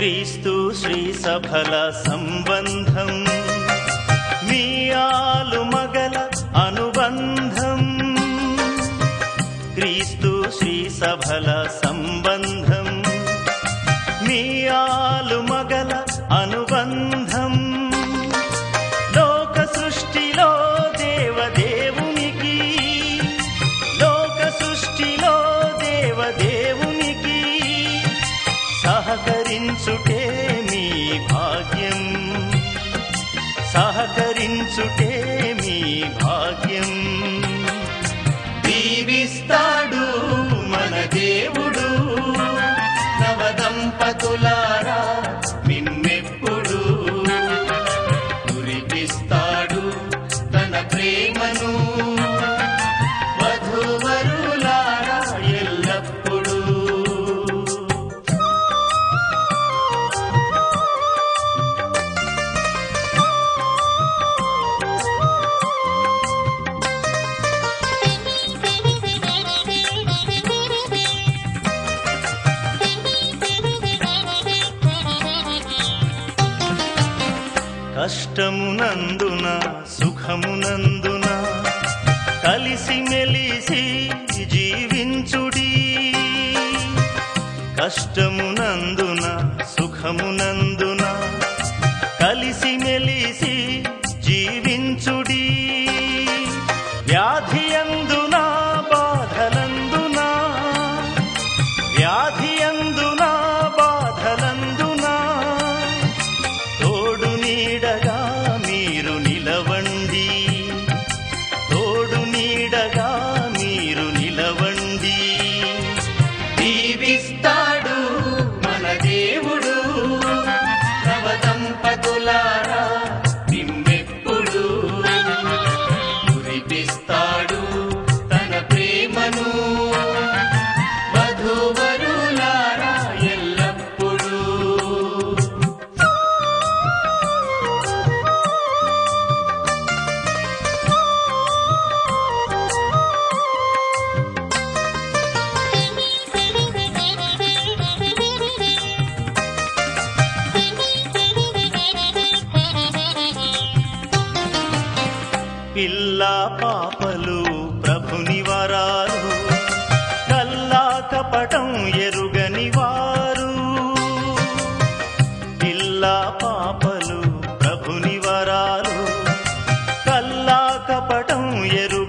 క్రీస్తు శ్రీ సఫల సంబంధం మీ ఆలు మగల అనుబంధం క్రీస్తు శ్రీ సఫల సంబంధం మీ ఆలు మగల అనుబంధం లోక సృష్టిలో దేవదేవునికి లోక సృష్టిలో దేవదేవునికి సహకరించుటే మీ భాగ్యం సహకరించుటే మీ భాగ్యం దీవిస్తాడు మన దేవుడు నవదంపతులారా మిమ్మెప్పుడు కురిపిస్తాడు తన ప్రేమను వధువరులారా ఎల్లప్పుడూ కష్టమునందున సుఖమునందున కలిసి మెలిసి జీవించుడి కష్టమునందున సుఖమునందున కలిసి మెలిసి జీవించుడి వ్యాధియందున బాధలందున వ్యాధియందున బాధలందున తోడు నీడగా మీరు నిలవండి తోడు నీడగా మీరు నిలవండి దీవిస్తాడు మన దేవుడు నవదంపతులారా నిమ్మెప్పుడు కురిపిస్తాడు తన ప్రేమను వధువరులారా ఎల్లప్పుడూ పిల్ల పాపలు ప్రభుని వరాలు కల్లా కపటం ఎరుగని వారు పిల్ల పాపలు ప్రభుని వరాలు కల్లా కపటం ఎరుగని